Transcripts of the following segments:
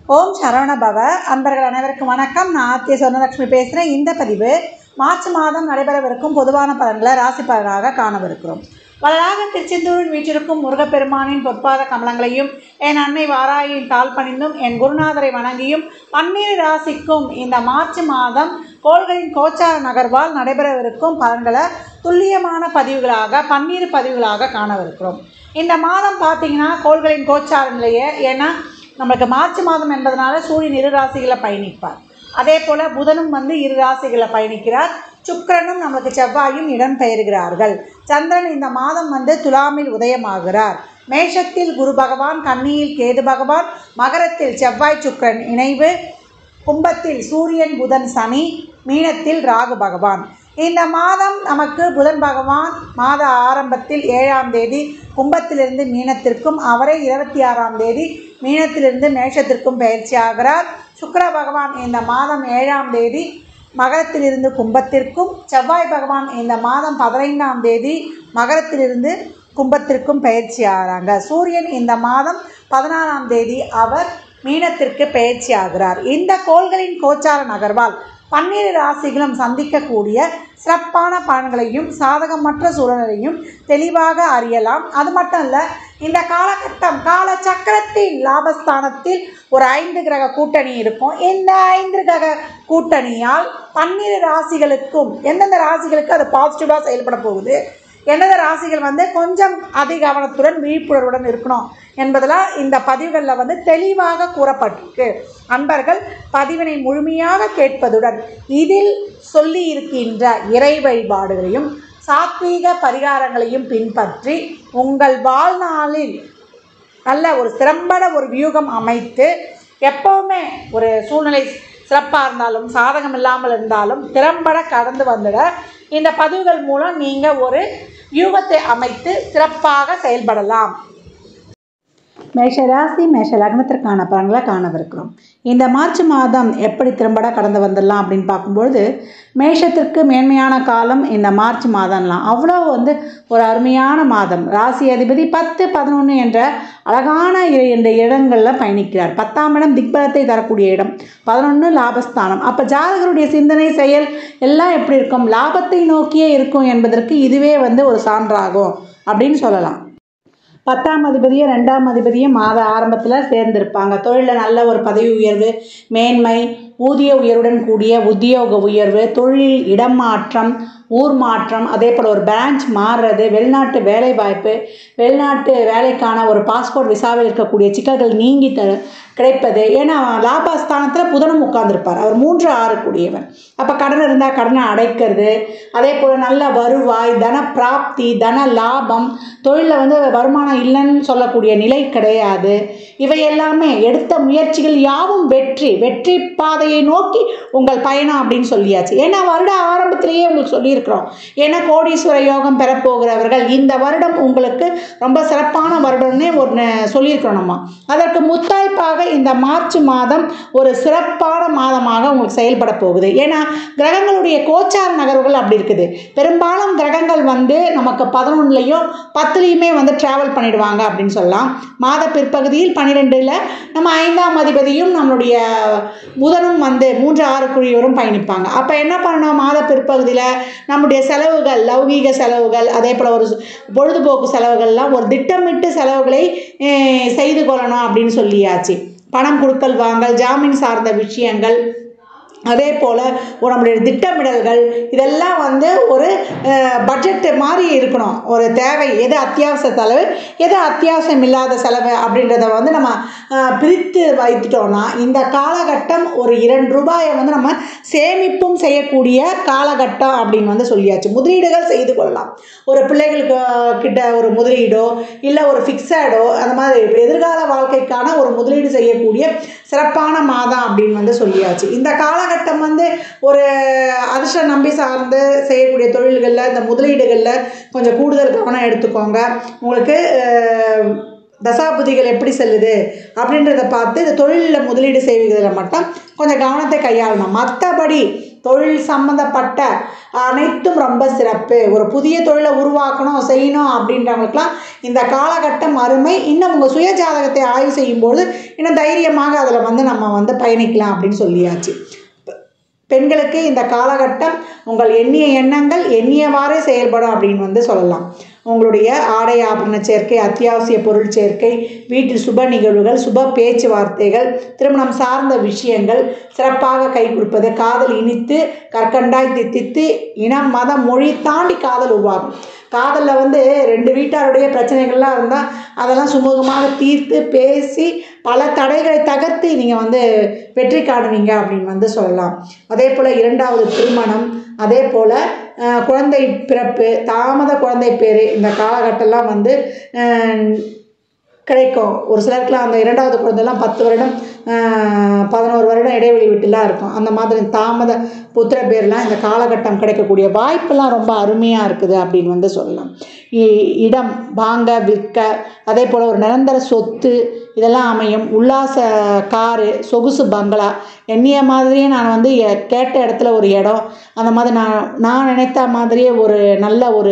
ஓம் சரவண பவ அன்பர்கள் அனைவருக்கும் வணக்கம் நான் ஆத்திய சொர்ணலட்சுமி பேசுகிறேன் இந்த பதிவு மார்ச் மாதம் நடைபெறவிருக்கும் பொதுவான பலன்களை ராசி பலனாக காணவிருக்கிறோம் வளராக திருச்செந்தூரில் வீற்றிருக்கும் முருகப்பெருமானின் பொற்பாத கமலங்களையும் என் அன்னை வாராயின் தாழ் பணிந்தும் என் குருநாதரை வணங்கியும் பன்னிரு ராசிக்கும் இந்த மார்ச் மாதம் கோள்களின் கோச்சார நகர்வால் நடைபெறவிருக்கும் பலன்களை துல்லியமான பதிவுகளாக பன்னிரு பதிவுகளாக காணவிருக்கிறோம் இந்த மாதம் பார்த்தீங்கன்னா கோள்களின் கோச்சார நிலையை ஏன்னா நம்மளுக்கு மார்ச் மாதம் என்பதனால சூரியன் இரு ராசிகளை பயணிப்பார் அதே போல் புதனும் வந்து இரு ராசிகளை பயணிக்கிறார் சுக்கிரனும் நம்மளுக்கு செவ்வாயும் இடம் பெயர்கிறார்கள் சந்திரன் இந்த மாதம் வந்து துலாமில் உதயமாகிறார் மேஷத்தில் குரு பகவான் கன்னியில் கேது பகவான் மகரத்தில் செவ்வாய் சுக்கிரன் இணைவு கும்பத்தில் சூரியன் புதன் சனி மீனத்தில் ராகு பகவான் இந்த மாதம் நமக்கு புதன் பகவான் மாத ஆரம்பத்தில் ஏழாம் தேதி கும்பத்திலிருந்து மீனத்திற்கும் அவரே இருபத்தி ஆறாம் தேதி மீனத்திலிருந்து மேஷத்திற்கும் பயிற்சி ஆகிறார் சுக்கிர பகவான் இந்த மாதம் ஏழாம் தேதி மகரத்திலிருந்து கும்பத்திற்கும் செவ்வாய் பகவான் இந்த மாதம் பதினைந்தாம் தேதி மகரத்திலிருந்து கும்பத்திற்கும் பயிற்சி ஆகிறாங்க சூரியன் இந்த மாதம் பதினாறாம் தேதி அவர் மீனத்திற்கு பயிற்சி ஆகிறார் இந்த கோள்களின் கோச்சார நகர்வால் பன்னிரு ராசிகளும் சந்திக்கக்கூடிய சிறப்பான பலன்களையும் சாதகமற்ற சூழலையும் தெளிவாக அறியலாம் அது மட்டும் இல்லை இந்த காலகட்டம் கால சக்கரத்தின் லாபஸ்தானத்தில் ஒரு ஐந்து கிரக கூட்டணி இருக்கும் இந்த ஐந்து கிரக கூட்டணியால் பன்னிரு ராசிகளுக்கும் எந்தெந்த ராசிகளுக்கு அது பாசிட்டிவாக செயல்பட போகுது எந்தெந்த ராசிகள் வந்து கொஞ்சம் அதிக கவனத்துடன் விழிப்புணர்வுடன் இருக்கணும் என்பதெல்லாம் இந்த பதிவுகளில் வந்து தெளிவாக கூறப்பட்டிருக்கு அன்பர்கள் பதிவினை முழுமையாக கேட்பதுடன் இதில் சொல்லி இருக்கின்ற இறை வழிபாடுகளையும் சாத்வீக பரிகாரங்களையும் பின்பற்றி உங்கள் வாழ்நாளில் நல்ல ஒரு திறம்பட ஒரு வியூகம் அமைத்து எப்போவுமே ஒரு சூழ்நிலை சிறப்பாக இருந்தாலும் சாதகம் இல்லாமல் இருந்தாலும் திறம்பட கடந்து வந்துட இந்த பதிவுகள் மூலம் நீங்கள் ஒரு வியூகத்தை அமைத்து சிறப்பாக செயல்படலாம் மேஷ ராசி மேஷ லக்னத்திற்கான பலன்களை காணவிருக்கிறோம் இந்த மார்ச் மாதம் எப்படி திறம்பட கடந்து வந்துடலாம் அப்படின்னு பார்க்கும்பொழுது மேஷத்திற்கு மேன்மையான காலம் இந்த மார்ச் மாதம்லாம் அவ்வளோ வந்து ஒரு அருமையான மாதம் ராசி அதிபதி பத்து பதினொன்று என்ற அழகான இ- இந்த இடங்களில் பயணிக்கிறார் பத்தாம் இடம் திக்பலத்தை தரக்கூடிய இடம் பதினொன்று லாபஸ்தானம் அப்போ ஜாதகருடைய சிந்தனை செயல் எல்லாம் எப்படி இருக்கும் லாபத்தை நோக்கியே இருக்கும் என்பதற்கு இதுவே வந்து ஒரு சான்றாகும் அப்படின்னு சொல்லலாம் பத்தாம் அதிபதியும் ரெண்டாம் அதிபதியும் மாத ஆரம்பத்தில் சேர்ந்திருப்பாங்க தொழிலில் நல்ல ஒரு பதவி உயர்வு மேன்மை ஊதிய உயர்வுடன் கூடிய உத்தியோக உயர்வு தொழில் இடம் மாற்றம் ஊர் மாற்றம் அதே போல் ஒரு பிரான்ச் மாறுறது வெளிநாட்டு வேலை வாய்ப்பு வெளிநாட்டு வேலைக்கான ஒரு பாஸ்போர்ட் விசாவில் இருக்கக்கூடிய சிக்கல்கள் நீங்கி த கிடைப்பது ஏன்னா லாபஸ்தானத்தில் புதனும் உட்கார்ந்திருப்பார் அவர் மூன்று ஆறு கூடியவர் அப்போ கடன் இருந்தால் கடனை அடைக்கிறது அதே போல் நல்ல வருவாய் தன பிராப்தி தன லாபம் தொழிலில் வந்து வருமானம் இல்லைன்னு சொல்லக்கூடிய நிலை கிடையாது இவை எல்லாமே எடுத்த முயற்சிகள் யாவும் வெற்றி வெற்றி பாதையை நோக்கி உங்கள் பயணம் அப்படின்னு சொல்லியாச்சு ஏன்னா வருட ஆரம்பத்திலேயே உங்களுக்கு சொல்லியிருக்கிறோம் ஏன்னா கோடீஸ்வர யோகம் பெறப்போகிறவர்கள் இந்த வருடம் உங்களுக்கு ரொம்ப சிறப்பான வருடம்னே ஒன்று சொல்லியிருக்கிறோம் நம்ம அதற்கு முத்தாய்ப்பாக இந்த மார்ச் மாதம் ஒரு சிறப்பான மாதமாக உங்களுக்கு செயல்பட போகுது ஏன்னா கிரகங்களுடைய கோச்சார நகர்வுகள் அப்படி இருக்குது பெரும்பாலும் கிரகங்கள் வந்து நமக்கு பதினொன்றுலையும் பத்துலேயுமே வந்து ட்ராவல் பண்ணிடுவாங்க அப்படின்னு சொல்லலாம் மாத பிற்பகுதியில் பன்னிரெண்டில் நம்ம ஐந்தாம் அதிபதியும் நம்மளுடைய புதனும் வந்து மூன்று ஆறு குழியோரும் பயணிப்பாங்க அப்போ என்ன பண்ணணும் மாத பிற்பகுதியில் நம்முடைய செலவுகள் லௌகீக செலவுகள் அதே போல் ஒரு பொழுதுபோக்கு செலவுகள்லாம் ஒரு திட்டமிட்டு செலவுகளை eh, செய்து கொள்ளணும் அப்படின்னு சொல்லியாச்சு பணம் கொடுக்கல் வாங்கல் ஜாமீன் சார்ந்த விஷயங்கள் அதே போல் ஒரு நம்முடைய திட்டமிடல்கள் இதெல்லாம் வந்து ஒரு பட்ஜெட் மாதிரி இருக்கணும் ஒரு தேவை எது அத்தியாவசிய செலவு எது அத்தியாவசியம் இல்லாத செலவு அப்படின்றத வந்து நம்ம அஹ், பிரித்து வைத்துட்டோம்னா இந்த காலகட்டம் ஒரு இரண்டு ரூபாயை வந்து நம்ம சேமிப்பும் செய்யக்கூடிய காலகட்டம் அப்படின்னு வந்து சொல்லியாச்சு முதலீடுகள் செய்து கொள்ளலாம் ஒரு பிள்ளைகளுக்கு அஹ், கிட்ட ஒரு முதலீடோ இல்லை ஒரு ஃபிக்ஸடோ அந்த மாதிரி எதிர்கால வாழ்க்கைக்கான ஒரு முதலீடு செய்யக்கூடிய சிறப்பான மாதம் அப்படின்னு வந்து சொல்லியாச்சு இந்த காலகட்டம் வந்து ஒரு அதிர்ஷ்டம் நம்பி சார்ந்து செய்யக்கூடிய தொழில்களில் இந்த முதலீடுகளில் கொஞ்சம் கூடுதல் கவனம் எடுத்துக்கோங்க உங்களுக்கு அஹ், தசாபுதிகள் எப்படி செல்லுது அப்படின்றத பார்த்து இந்த தொழிலில் முதலீடு செய்வதில் மட்டும் கொஞ்சம் கவனத்தை கையாளணும் மற்றபடி தொழில் சம்மந்தப்பட்ட அனைத்தும் ரொம்ப சிறப்பு ஒரு புதிய தொழிலை உருவாக்கணும் செய்யணும் அப்படின்றவங்களுக்குலாம் இந்த காலகட்டம் அருமை இன்னும் உங்கள் சுய ஜாதகத்தை ஆய்வு செய்யும்போது இன்னும் தைரியமாக அதில் வந்து நம்ம வந்து பயணிக்கலாம் அப்படின்னு சொல்லியாச்சு பெண்களுக்கு இந்த காலகட்டம் உங்கள் எண்ணிய எண்ணங்கள் எண்ணியவாறே செயல்படும் அப்படின்னு வந்து சொல்லலாம் உங்களுடைய ஆடை ஆபரண சேர்க்கை அத்தியாவசிய பொருள் சேர்க்கை வீட்டில் சுப நிகழ்வுகள் சுப பேச்சுவார்த்தைகள் திருமணம் சார்ந்த விஷயங்கள் சிறப்பாக கை கொடுப்பது காதல் இனித்து கற்கண்டாய் தித்தித்து இனம் மதம் மொழி தாண்டி காதல் உருவாகும் காதலில் வந்து ரெண்டு வீட்டாருடைய பிரச்சனைகள்லாம் இருந்தால் அதெல்லாம் சுமூகமாக தீர்த்து பேசி பல தடைகளை தகர்த்து நீங்கள் வந்து வெற்றி காணுவீங்க அப்படின்னு வந்து சொல்லலாம் அதே போல் இரண்டாவது திருமணம் அதே போல் அஹ், குழந்தை பிறப்பு தாமத குழந்தை பேர் இந்த காலகட்டம்லாம் வந்து அஹ், கிடைக்கும் ஒரு சிலருக்குலாம் அந்த இரண்டாவது குழந்தைலாம் பத்து வருடம் ஆஹ், பதினோரு வருடம் இடைவெளி விட்டுலாம் இருக்கும் அந்த மாதிரி தாமத புத்திர பேர்லாம் இந்த காலகட்டம் கிடைக்கக்கூடிய வாய்ப்பெல்லாம் ரொம்ப அருமையாக இருக்குது அப்படின்னு வந்து சொல்லலாம் இ- இடம் வாங்க விற்க அதே போல் ஒரு நிரந்தர சொத்து இதெல்லாம் அமையும் உல்லாச காரு சொகுசு பங்களா எண்ணிய மாதிரியே நான் வந்து எ- கேட்ட இடத்துல ஒரு இடம் அந்த மாதிரி நான் நான் நினைத்த மாதிரியே ஒரு நல்ல ஒரு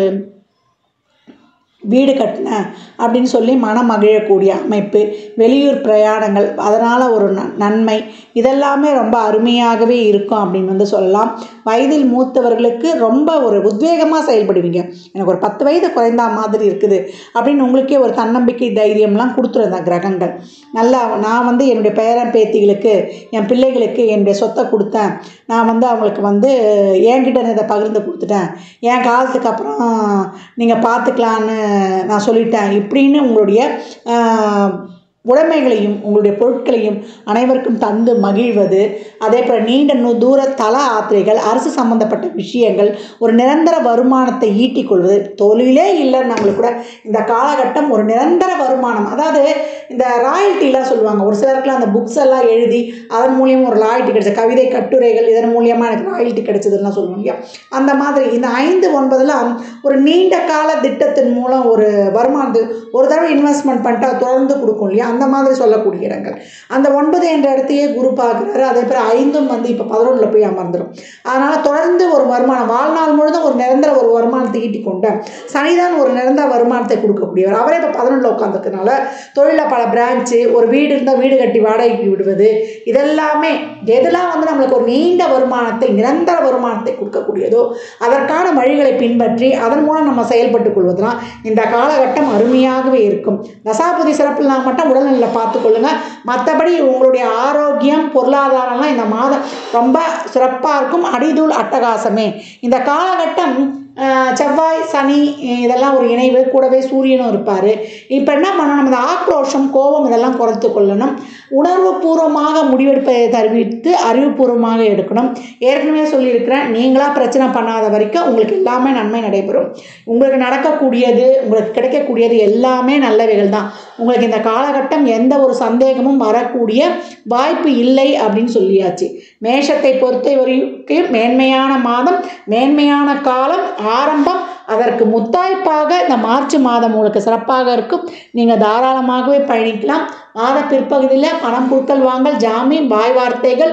வீடு கட்டினேன் அப்படின்னு சொல்லி மனம் மகிழக்கூடிய அமைப்பு வெளியூர் பிரயாணங்கள் அதனால் ஒரு ந நன்மை இதெல்லாமே ரொம்ப அருமையாகவே இருக்கும் அப்படின்னு வந்து சொல்லலாம் வயதில் மூத்தவர்களுக்கு ரொம்ப ஒரு உத்வேகமாக செயல்படுவீங்க எனக்கு ஒரு பத்து வயது குறைந்தா மாதிரி இருக்குது அப்படின்னு உங்களுக்கே ஒரு தன்னம்பிக்கை தைரியம்லாம் கொடுத்துருந்த கிரகங்கள் நல்லா நான் வந்து என்னுடைய பேரன் பேத்திகளுக்கு என் பிள்ளைகளுக்கு என்னுடைய சொத்தை கொடுத்தேன் நான் வந்து அவங்களுக்கு வந்து என்கிட்ட இதை பகிர்ந்து கொடுத்துட்டேன் என் காலத்துக்கு அப்புறம் நீங்கள் பார்த்துக்கலான்னு நான் சொல்லிட்டேன் இப்படின்னு உங்களுடைய ஆஹ், உடைமைகளையும் உங்களுடைய பொருட்களையும் அனைவருக்கும் தந்து மகிழ்வது அதே போல் நீண்ட நூ தூர தல யாத்திரைகள் அரசு சம்பந்தப்பட்ட விஷயங்கள் ஒரு நிரந்தர வருமானத்தை ஈட்டிக் கொள்வது தொழிலே இல்லைன்னு நம்மளுக்கு கூட இந்த காலகட்டம் ஒரு நிரந்தர வருமானம் அதாவது இந்த ராயல்ட்டிலாம் சொல்லுவாங்க ஒரு சிலருக்குலாம் அந்த புக்ஸ் எல்லாம் எழுதி அதன் மூலியமாக ஒரு ராயல்ட்டி கிடைச்ச கவிதை கட்டுரைகள் இதன் மூலியமாக எனக்கு ராயல்ட்டி கிடைச்சதுலாம் சொல்லுவாங்க இல்லையா அந்த மாதிரி இந்த ஐந்து ஒன்பதுலாம் ஒரு நீண்ட கால திட்டத்தின் மூலம் ஒரு வருமானத்து ஒரு தடவை இன்வெஸ்ட்மெண்ட் பண்ணிட்டா தொடர்ந்து கொடுக்கும் இல்லையா அந்த மாதிரி சொல்லக்கூடிய இடங்கள் அந்த ஒன்பது என்ற இடத்தையே குரு பார்க்குறாரு அதே போல் ஐந்தும் வந்து இப்போ பதினொன்றில் போய் அமர்ந்துடும் அதனால் தொடர்ந்து ஒரு வருமானம் வாழ்நாள் முழுதும் ஒரு நிரந்தர ஒரு வருமானத்தை ஈட்டி கொண்ட சனிதான் ஒரு நிரந்தர வருமானத்தை கொடுக்கக்கூடியவர் அவரே இப்போ பதினொன்றில் உட்காந்துருக்கனால தொழிலில் பல பிரான்ச்சு ஒரு வீடு இருந்தால் வீடு கட்டி வாடகைக்கு விடுவது இதெல்லாமே எதெல்லாம் வந்து நம்மளுக்கு ஒரு நீண்ட வருமானத்தை நிரந்தர வருமானத்தை கொடுக்கக்கூடியதோ அதற்கான வழிகளை பின்பற்றி அதன் மூலம் நம்ம செயல்பட்டுக் கொள்வதெல்லாம் இந்த காலகட்டம் அருமையாகவே இருக்கும் தசாபதி சிறப்புனா மட்டும் உடல்நிலையில் பார்த்துக்கொள்ளுங்க மற்றபடி உங்களுடைய ஆரோக்கியம் பொருளாதாரம்லாம் இந்த மாதம் ரொம்ப சிறப்பாக இருக்கும் அடிதூள் அட்டகாசமே இந்த காலகட்டம் ஆஹ், செவ்வாய் சனி இதெல்லாம் ஒரு இணைவு கூடவே சூரியனும் இருப்பார் இப்போ என்ன பண்ணணும் நம்ம இந்த ஆக்ரோஷம் கோபம் இதெல்லாம் குறைத்து கொள்ளணும் உணர்வு பூர்வமாக முடிவெடுப்பதை தவிர்த்து அறிவுபூர்வமாக எடுக்கணும் ஏற்கனவே சொல்லியிருக்கிறேன் நீங்களாக பிரச்சனை பண்ணாத வரைக்கும் உங்களுக்கு எல்லாமே நன்மை நடைபெறும் உங்களுக்கு நடக்கக்கூடியது உங்களுக்கு கிடைக்கக்கூடியது எல்லாமே நல்லவைகள் தான் உங்களுக்கு இந்த காலகட்டம் எந்த ஒரு சந்தேகமும் வரக்கூடிய வாய்ப்பு இல்லை அப்படின்னு சொல்லியாச்சு மேஷத்தை பொறுத்த வரைக்கும் மேன்மையான மாதம் மேன்மையான காலம் ஆரம்பம் அதற்கு முத்தாய்ப்பாக இந்த மார்ச் மாதம் உங்களுக்கு சிறப்பாக இருக்கும் நீங்கள் தாராளமாகவே பயணிக்கலாம் மாத பிற்பகுதியில் பணம் கொடுக்கல் வாங்கல் ஜாமீன் வாய் வார்த்தைகள்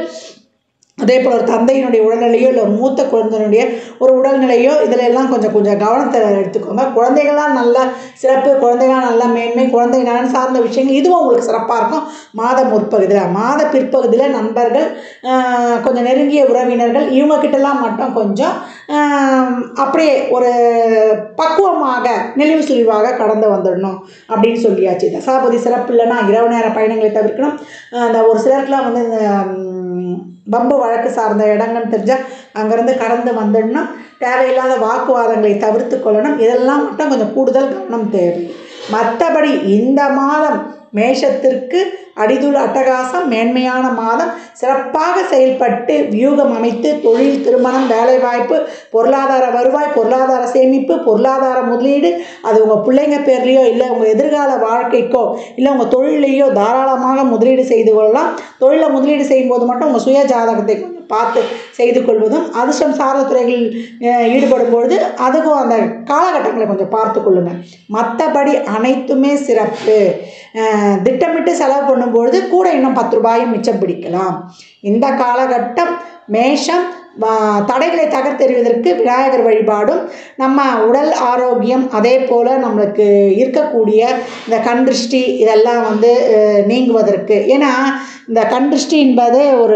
அதே போல் ஒரு தந்தையினுடைய உடல்நிலையோ இல்லை ஒரு மூத்த குழந்தையினுடைய ஒரு உடல்நிலையோ இதில் எல்லாம் கொஞ்சம் கொஞ்சம் கவனத்தை எடுத்துக்கோங்க குழந்தைகளாம் நல்ல சிறப்பு குழந்தைகளாம் நல்ல மேன்மை குழந்தை நலன் சார்ந்த விஷயங்கள் இதுவும் உங்களுக்கு சிறப்பாக இருக்கும் மாத முற்பகுதியில் மாத பிற்பகுதியில் நண்பர்கள் ஆஹ், கொஞ்சம் நெருங்கிய உறவினர்கள் இவங்கக்கிட்டலாம் மட்டும் கொஞ்சம் ஆஹ், அப்படியே ஒரு பக்குவமாக நெளிவு சுழிவாக கடந்து வந்துடணும் அப்படின்னு சொல்லியாச்சு தசாபதி சிறப்பு இல்லைன்னா இரவு நேர பயணங்களை தவிர்க்கணும் ஆஹ், அந்த ஒரு சிலருக்குலாம் வந்து இந்த ம், பம்பு வழக்கு சார்ந்த இடங்கள்னு தெரிஞ்சால் அங்கேருந்து கடந்து வந்துடணும் தேவையில்லாத வாக்குவாதங்களை தவிர்த்து கொள்ளணும் இதெல்லாம் மட்டும் கொஞ்சம் கூடுதல் கவனம் தேவை மற்றபடி இந்த மாதம் மேஷத்திற்கு அடிதுள் அட்டகாசம் மேன்மையான மாதம் சிறப்பாக செயல்பட்டு வியூகம் அமைத்து தொழில் திருமணம் வேலைவாய்ப்பு பொருளாதார வருவாய் பொருளாதார சேமிப்பு பொருளாதார முதலீடு அது உங்கள் பிள்ளைங்க பேர்லேயோ இல்லை உங்கள் எதிர்கால வாழ்க்கைக்கோ இல்லை உங்கள் தொழிலையோ தாராளமாக முதலீடு செய்து கொள்ளலாம் தொழிலில் முதலீடு செய்யும்போது மட்டும் உங்கள் சுய ஜாதகத்தை கொஞ்சம் பார்த்து செய்து கொள்வதும் அதிர்ஷ்டம் சார்ந்த துறைகளில் அஹ், ஈடுபடும் பொழுது அதுக்கும் அந்த காலகட்டங்களை கொஞ்சம் பார்த்து கொள்ளுங்கள் மற்றபடி அனைத்துமே சிறப்பு அஹ், திட்டமிட்டு செலவு பண்ணும்பொழுது கூட இன்னும் பத்து ரூபாயும் மிச்சம் பிடிக்கலாம் இந்த காலகட்டம் மேஷம் வா- தடைகளை தகர்த்தெறிவதற்கு விநாயகர் வழிபாடும் நம்ம உடல் ஆரோக்கியம் அதே போல் நம்மளுக்கு இருக்கக்கூடிய இந்த கண் திருஷ்டி இதெல்லாம் வந்து அஹ், நீங்குவதற்கு ஏன்னா இந்த கண் திருஷ்டி என்பது ஒரு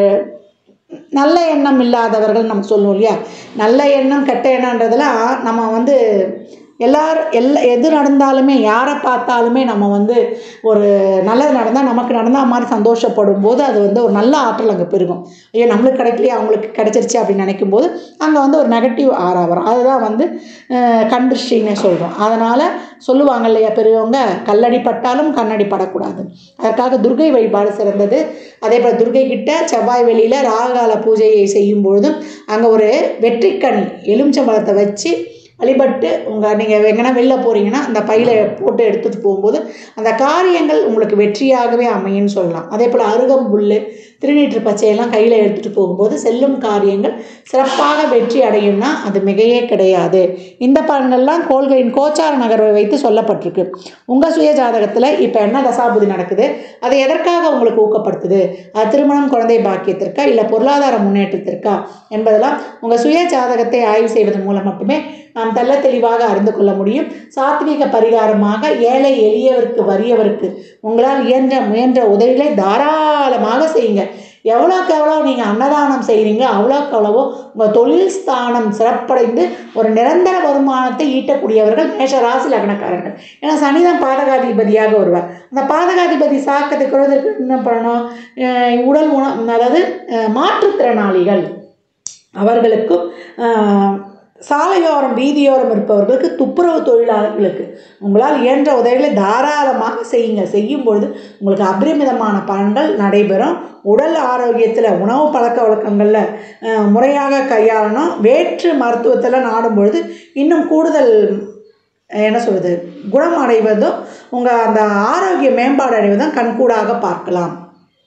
நல்ல எண்ணம் இல்லாதவர்கள் நம்ம சொல்லுவோம் இல்லையா நல்ல எண்ணம் கெட்ட எண்ணன்றதெல்லாம் நம்ம வந்து எல்லார் எல்லா எது நடந்தாலுமே யாரை பார்த்தாலுமே நம்ம வந்து ஒரு நல்லது நடந்தால் நமக்கு நடந்தால் மாதிரி சந்தோஷப்படும் போது அது வந்து ஒரு நல்ல ஆற்றல் அங்கே பெருகும் ஐயோ நம்மளுக்கு கிடைக்கலையே அவங்களுக்கு கிடைச்சிருச்சு அப்படின்னு நினைக்கும் போது அங்கே வந்து ஒரு நெகட்டிவ் ஆறா வரும் அதுதான் வந்து அஹ், கண் திருஷ்டின்னு சொல்கிறோம் அதனால் சொல்லுவாங்க இல்லையா பெரியவங்க கல்லடி பட்டாலும் கண்ணடி படக்கூடாது அதற்காக துர்கை வழிபாடு சிறந்தது அதே போல் துர்கை கிட்ட செவ்வாய் வெளியில் ராகால பூஜையை செய்யும் பொழுதும் அங்கே ஒரு வெற்றிக்கனி எலுமிச்சம்பழத்தை வச்சு வழிபட்டு உங்கள் நீங்கள் எங்கன்னா வெளில போகிறீங்கன்னா அந்த பையில் போட்டு எடுத்துகிட்டு போகும்போது அந்த காரியங்கள் உங்களுக்கு வெற்றியாகவே அமையும்னு சொல்லலாம் அதே போல் அருகம்புல் திருநீற்று பச்சையெல்லாம் கையில் எடுத்துகிட்டு போகும்போது செல்லும் காரியங்கள் சிறப்பாக வெற்றி அடையும்னா அது மிகையே கிடையாது இந்த பலன்கள்லாம் கோள்களின் கோச்சார நகர்வை வைத்து சொல்லப்பட்டிருக்கு உங்கள் சுய ஜாதகத்தில் இப்போ என்ன தசாபுதி நடக்குது அது எதற்காக உங்களுக்கு ஊக்கப்படுத்துது அது திருமணம் குழந்தை பாக்கியத்திற்கா இல்லை பொருளாதார முன்னேற்றத்திற்கா என்பதெல்லாம் உங்கள் சுய ஜாதகத்தை ஆய்வு செய்வதன் மூலம் மட்டுமே நாம் தெள்ள தெளிவாக அறிந்து கொள்ள முடியும் சாத்வீக பரிகாரமாக ஏழை எளியவருக்கு வறியவருக்கு உங்களால் இயன்ற முயன்ற உதவிகளை தாராளமாக செய்யுங்க எவ்வளோக்கு எவ்வளோ நீங்கள் அன்னதானம் செய்கிறீங்க அவ்வளோக்கு அவ்வளவோ உங்கள் தொழில் ஸ்தானம் சிறப்படைந்து ஒரு நிரந்தர வருமானத்தை ஈட்டக்கூடியவர்கள் மேஷ ராசி லக்னக்காரர்கள் ஏன்னா சனிதான் பாதகாதிபதியாக வருவார் அந்த பாதகாதிபதி சாக்கத்தை குறைவதற்கு என்ன பண்ணணும் அஹ் உடல் உண அதாவது அஹ் மாற்றுத்திறனாளிகள் அவர்களுக்கும் ஆஹ், சாலையோரம் வீதியோரம் இருப்பவர்களுக்கு துப்புரவு தொழிலாளர்களுக்கு உங்களால் இயன்ற உதவிகளை தாராளமாக செய்யுங்க செய்யும் பொழுது உங்களுக்கு அபரிமிதமான பலன்கள் நடைபெறும் உடல் ஆரோக்கியத்தில் உணவு பழக்க வழக்கங்களில் ஆஹ், முறையாக கையாளணும் வேற்று மருத்துவத்தில் நாடும் பொழுது இன்னும் கூடுதல் என்ன சொல்கிறது குணம் அடைவதும் உங்கள் அந்த ஆரோக்கிய மேம்பாடு அடைவதும் கண்கூடாக பார்க்கலாம்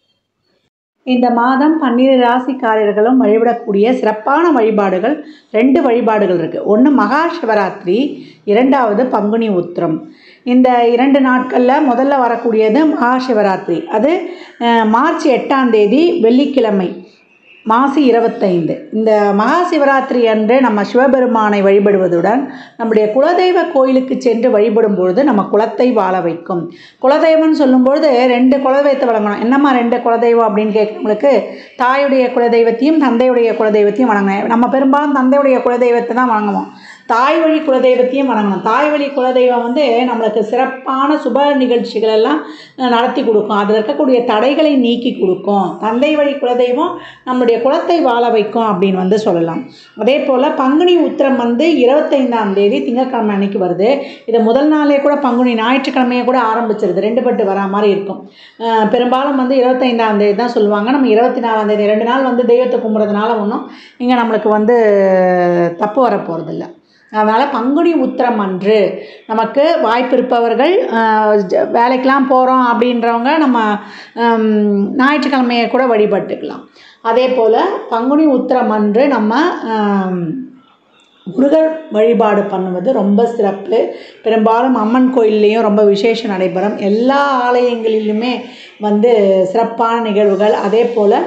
இந்த மாதம் பன்னிரு ராசிக்காரர்களும் வழிபடக்கூடிய சிறப்பான வழிபாடுகள் ரெண்டு வழிபாடுகள் இருக்குது ஒன்று மகா சிவராத்திரி இரண்டாவது பங்குனி உத்திரம் இந்த இரண்டு நாட்களில் முதல்ல வரக்கூடியது மகா சிவராத்திரி அது அஹ், மார்ச் எட்டாம் தேதி வெள்ளிக்கிழமை மாசி இருபத்தைந்து இந்த மகா சிவராத்திரி அன்று நம்ம சிவபெருமானை வழிபடுவதுடன் நம்முடைய குலதெய்வ கோயிலுக்கு சென்று வழிபடும் பொழுது நம்ம குலத்தை வாழ வைக்கும் குலதெய்வம்னு சொல்லும்பொழுது ரெண்டு குலதெய்வத்தை வழங்கணும் என்னம்மா ரெண்டு குலதெய்வம் அப்படின்னு கேட்குறவங்களுக்கு தாயுடைய குலதெய்வத்தையும் தந்தையுடைய குலதெய்வத்தையும் வணங்கணும் நம்ம பெரும்பாலும் தந்தையுடைய குலதெய்வத்தை தான் வணங்குவோம் தாய் வழி குலதெய்வத்தையும் வணங்கணும் தாய் வழி குலதெய்வம் வந்து நம்மளுக்கு சிறப்பான சுப நிகழ்ச்சிகள் எல்லாம் அஹ், நடத்தி கொடுக்கும் அதில் இருக்கக்கூடிய தடைகளை நீக்கி கொடுக்கும் தந்தை வழி குலதெய்வம் நம்மளுடைய குலத்தை வாழ வைக்கும் அப்படின்னு வந்து சொல்லலாம் அதே போல் பங்குனி உத்திரம் வந்து இருபத்தைந்தாம் தேதி திங்கட்கிழமை அன்னைக்கு வருது இது முதல் நாளே கூட பங்குனி ஞாயிற்றுக்கிழமையே கூட ஆரம்பிச்சிருது ரெண்டு பட்டு வரா மாதிரி இருக்கும் அஹ், பெரும்பாலும் வந்து இருபத்தைந்தாம் தேதி தான் சொல்லுவாங்க நம்ம இருபத்தி நாலாம் தேதி ரெண்டு நாள் வந்து தெய்வத்தை கும்பிட்றதுனால ஒன்றும் இங்கே நம்மளுக்கு வந்து தப்பு வர போகிறதில்ல அதனால் பங்குனி உத்திரம் அன்று நமக்கு வாய்ப்பு இருப்பவர்கள் ஆஹ், ஜ- வேலைக்கெலாம் போகிறோம் அப்படின்றவங்க நம்ம ஹம், ஞாயிற்றுக்கிழமையை கூட வழிபட்டுக்கலாம் அதே போல் பங்குனி உத்திரம் அன்று நம்ம ஆம், முருகர் வழிபாடு பண்ணுவது ரொம்ப சிறப்பு பெரும்பாலும் அம்மன் கோயில்லையும் ரொம்ப விசேஷம் நடைபெறும் எல்லா ஆலயங்களிலுமே வந்து சிறப்பான நிகழ்வுகள் அதே போல்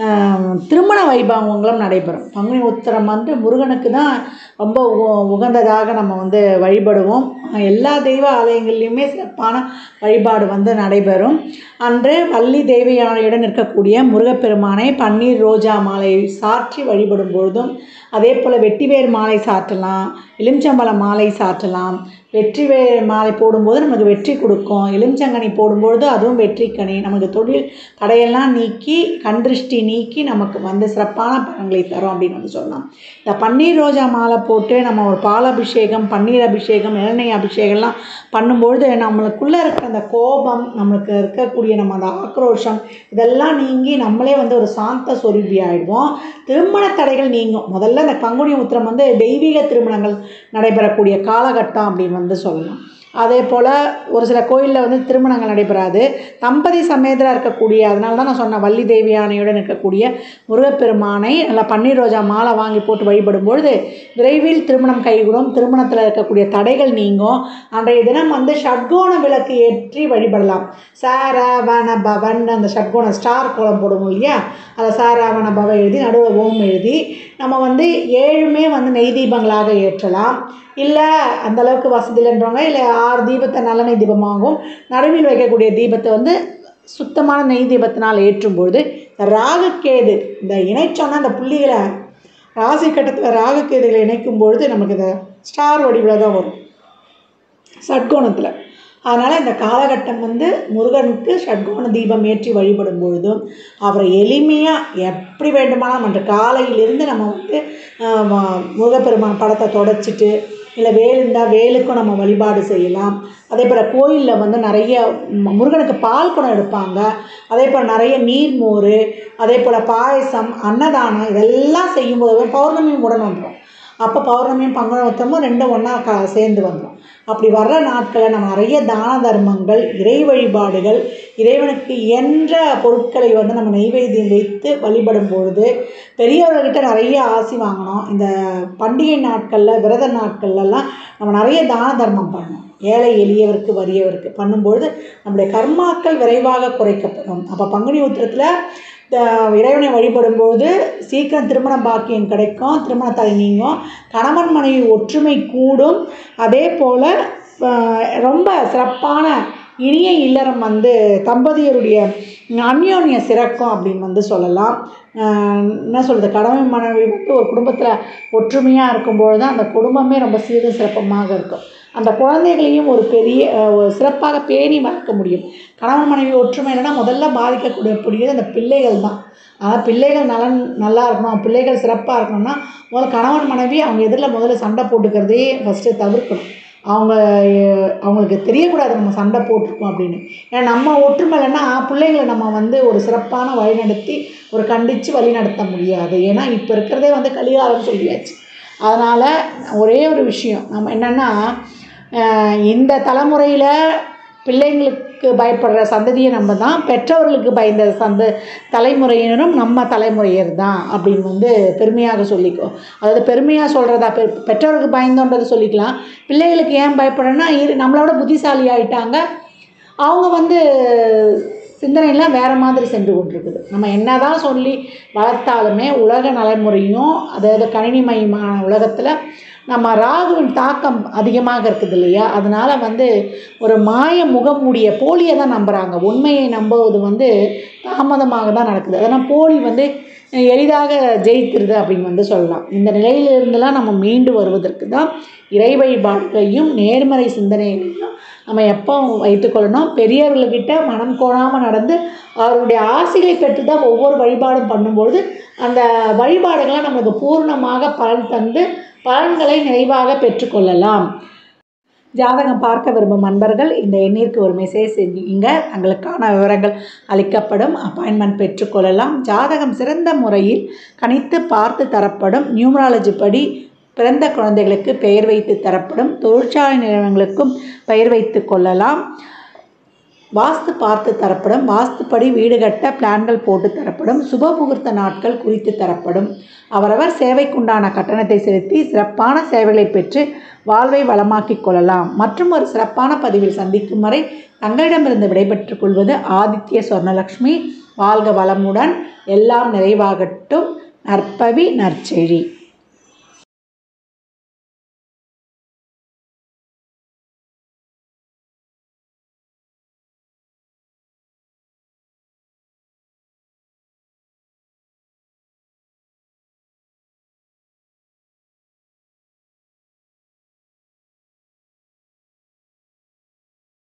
திருமண வைபவங்களும் நடைபெறும் பங்குனி உத்திரம் வந்து முருகனுக்கு தான் ரொம்ப உ- உகந்ததாக நம்ம வந்து வழிபடுவோம் எல்லா தெய்வ ஆலயங்கள்லையுமே சிறப்பான வழிபாடு வந்து நடைபெறும் அன்று வள்ளி தேவயானையுடன் இருக்கக்கூடிய முருகப்பெருமானை பன்னீர் ரோஜா மாலை சாற்றி வழிபடும் பொழுதும் அதே போல் வெட்டிவேர் மாலை சாற்றலாம் எலுமிச்சம்பழ மாலை சாற்றலாம் வெற்றிவேர் மாலை போடும்போது நமக்கு வெற்றி கொடுக்கும் எலுமிச்சங்கனி போடும்பொழுது அதுவும் வெற்றிக்கனி நமக்கு தொழில் தடையெல்லாம் நீக்கி கண்திருஷ்டி நீக்கி நமக்கு வந்து சிறப்பான பலன்களை தரும் அப்படின்னு வந்து சொல்லலாம் இந்த பன்னீர் ரோஜா மாலை போட்டு நம்ம ஒரு பால் அபிஷேகம் பன்னீர் அபிஷேகம் இளநீர் அபிஷேகம்லாம் பண்ணும்பொழுது நம்மளுக்குள்ளே இருக்கிற அந்த கோபம் நம்மளுக்கு இருக்கக்கூடிய நம்ம அந்த ஆக்ரோஷம் இதெல்லாம் நீங்கி நம்மளே வந்து ஒரு சாந்த சொரூபி ஆயிடுவோம் திருமண தடைகள் நீங்கும் முதல்ல இந்த பங்குனி உத்திரம் வந்து தெய்வீக திருமணங்கள் நடைபெறக்கூடிய காலகட்டம் அப்படின்னு வந்து சொல்லலாம் அதே போல் ஒரு சில கோயிலில் வந்து திருமணங்கள் நடைபெறாது தம்பதி சமேதராக இருக்கக்கூடிய அதனால தான் நான் சொன்னேன் வள்ளி தேவி யானையுடன் இருக்கக்கூடிய முருகப்பெருமானை நல்லா பன்னீர் ரோஜா மாலை வாங்கி போட்டு வழிபடும் பொழுது விரைவில் திருமணம் கைகூடும் திருமணத்தில் இருக்கக்கூடிய தடைகள் நீங்கும் அன்றைய தினம் வந்து ஷட்கோண விளக்கு ஏற்றி வழிபடலாம் சாரவண பவன் அந்த ஷட்கோண ஸ்டார் கோலம் போடுவோம் இல்லையா அதை சாராவண பவ எழுதி நடுவில் ஓம் எழுதி நம்ம வந்து ஏழுமே வந்து நெய் தீபங்களாக ஏற்றலாம் இல்லை அந்த அளவுக்கு வசதி இல்லைன்றவங்க இல்லை ஆறு தீபத்தை நல்லெண்ணெய் தீபமாகவும் நடுவில் வைக்கக்கூடிய தீபத்தை வந்து சுத்தமான நெய் தீபத்தினால் ஏற்றும்பொழுது இந்த ராகுக்கேது இந்த இணைச்சோன்னா அந்த புள்ளிகளை ராசி கட்டத்தில் ராகுக்கேதுகளை இணைக்கும் பொழுது நமக்கு இந்த ஸ்டார் வடிவில் தான் வரும் ஷட்கோணத்தில் அதனால் இந்த காலகட்டம் வந்து முருகனுக்கு ஷட்கோண தீபம் ஏற்றி வழிபடும் பொழுதும் அவரை எளிமையாக எப்படி வேண்டுமானாலும் அன்று காலையிலிருந்து நம்ம வந்து ஆஹ், ம- முருகப்பெருமான் படத்தை தொடச்சிட்டு இல்லை வேல் இருந்தால் வேலுக்கும் நம்ம வழிபாடு செய்யலாம் அதே போல் கோயிலில் வந்து நிறைய ம- முருகனுக்கு பால் குடம் எடுப்பாங்க அதே போல் நிறைய நீர்மோர் அதே போல் பாயசம் அன்னதானம் இதெல்லாம் செய்யும்போது பௌர்ணமி உடன் வந்துடும் அப்போ பௌர்ணமியும் பங்குனத்தமும் ரெண்டும் ஒன்றா க சேர்ந்து வந்துடும் அப்படி வர்ற நாட்களில் நம்ம நிறைய தான தர்மங்கள் இறை வழிபாடுகள் இறைவனுக்கு என்ற பொருட்களை வந்து நம்ம நெய்வேத்தியம் வைத்து வழிபடும் பொழுது பெரியவர்கிட்ட நிறைய ஆசி வாங்கணும் இந்த பண்டிகை நாட்களில் விரத நாட்கள்லாம் நம்ம நிறைய தான தர்மம் பண்ணணும் ஏழை எளியவருக்கு வறியவருக்கு பண்ணும்பொழுது நம்முடைய கர்மாக்கள் விரைவாக குறைக்கப்படும் அப்போ பங்குனி உத்திரத்தில் இந்த இறைவனை வழிபடும்போது சீக்கிரம் திருமண பாக்கியம் கிடைக்கும் திருமண தடை நீங்கும் கணவன் மனைவி ஒற்றுமை கூடும் அதே போல் ரொம்ப சிறப்பான இனிய இல்லறம் வந்து தம்பதியருடைய அந்யோன்ய சிறக்கும் அப்படின்னு வந்து சொல்லலாம் ஆஹ் என்ன சொல்கிறது கணவன் மனைவி வந்து ஒரு குடும்பத்தில் ஒற்றுமையாக இருக்கும்பொழுது தான் அந்த குடும்பமே ரொம்ப சீரும் சிறப்பமாக இருக்கும் அந்த குழந்தைகளையும் ஒரு பெரிய அஹ், ஒரு சிறப்பாக பேணி வளர்க்க முடியும் கணவன் மனைவி ஒற்றுமை இல்லைன்னா முதல்ல பாதிக்கக்கூடிய கூடியது அந்த பிள்ளைகள் தான் அதாவது பிள்ளைகள் நலன் நல்லா இருக்கணும் பிள்ளைகள் சிறப்பாக இருக்கணும்னா முதல்ல கணவன் மனைவி அவங்க எதிரில் முதல்ல சண்டை போட்டுக்கிறதே ஃபஸ்ட்டு தவிர்க்கணும் அவங்க அஹ், அவங்களுக்கு தெரியக்கூடாது நம்ம சண்டை போட்டிருக்கோம் அப்படின்னு ஏன்னா நம்ம ஒற்றுமை இல்லைன்னா பிள்ளைங்களை நம்ம வந்து ஒரு சிறப்பான வழி நடத்தி ஒரு கண்டித்து வழி நடத்த முடியாது ஏன்னா இப்போ இருக்கிறதே வந்து கலிகாலம் சொல்லியாச்சு அதனால் ஒரே ஒரு விஷயம் நம்ம என்னென்னா இந்த தலைமுறையில் பிள்ளைங்களுக்கு பயப்படுற சந்ததியை நம்ம தான் பெற்றவர்களுக்கு பயந்த சந்த தலைமுறையினரும் நம்ம தலைமுறையர் தான் அப்படின்னு வந்து பெருமையாக சொல்லிக்கோ அதாவது பெருமையாக சொல்கிறதா பெ பெற்றவருக்கு பயந்தோன்றதை சொல்லிக்கலாம் பிள்ளைகளுக்கு ஏன் பயப்படுறேன்னா இரு நம்மளோட புத்திசாலி ஆயிட்டாங்க அவங்க வந்து சிந்தனைலாம் வேறு மாதிரி சென்று கொண்டிருக்குது நம்ம என்ன தான் சொல்லி வளர்த்தாலுமே உலக நடைமுறையும் அதாவது கணினிமயமான உலகத்தில் நம்ம ராகுவின் தாக்கம் அதிகமாக இருக்குது இல்லையா அதனால் வந்து ஒரு மாய முகமூடிய போலியை தான் நம்புகிறாங்க உண்மையை நம்புவது வந்து தாமதமாக தான் நடக்குது அதனால் போலி வந்து எளிதாக ஜெயித்திருது அப்படின்னு வந்து சொல்லலாம் இந்த நிலையிலிருந்தெல்லாம் நம்ம மீண்டு வருவதற்கு தான் இறை வழிபாடுகளையும் நேர்மறை சிந்தனைகளையும் நம்ம எப்போ வைத்துக்கொள்ளணும் பெரியவர்கள்கிட்ட மனம் கோணாமல் நடந்து அவருடைய ஆசைகளை பெற்று தான் ஒவ்வொரு வழிபாடும் பண்ணும்பொழுது அந்த வழிபாடுகளை நமக்கு பூர்ணமாக பலன் தந்து பலன்களை நிறைவாக பெற்றுக்கொள்ளலாம் ஜாதகம் பார்க்க விரும்பும் அன்பர்கள் இந்த எண்ணிற்கு ஒரு மெசேஜ் செய்யுங்க தங்களுக்கான விவரங்கள் அளிக்கப்படும் அப்பாயின்மெண்ட் பெற்றுக்கொள்ளலாம் ஜாதகம் சிறந்த முறையில் கணித்து பார்த்து தரப்படும் நியூமராலஜி படி பிறந்த குழந்தைகளுக்கு பெயர் வைத்து தரப்படும் தொழிற்சாலை நிறுவனங்களுக்கும் பெயர் வைத்து கொள்ளலாம் வாஸ்து பார்த்து தரப்படும் வாஸ்துப்படி வீடு கட்ட பிளான்கள் போட்டு தரப்படும் சுப முகூர்த்த நாட்கள் குறித்து தரப்படும் அவரவர் சேவைக்குண்டான கட்டணத்தை செலுத்தி சிறப்பான சேவைகளை பெற்று வாழ்வை வளமாக்கிக் கொள்ளலாம் மற்றும் ஒரு சிறப்பான பதிவில் சந்திக்கும் வரை தங்களிடமிருந்து விடைபெற்றுக் கொள்வது ஆதித்ய சொர்ணலக்ஷ்மி வாழ்க வளமுடன் எல்லாம் நிறைவாகட்டும் நற்பவி நற்செழி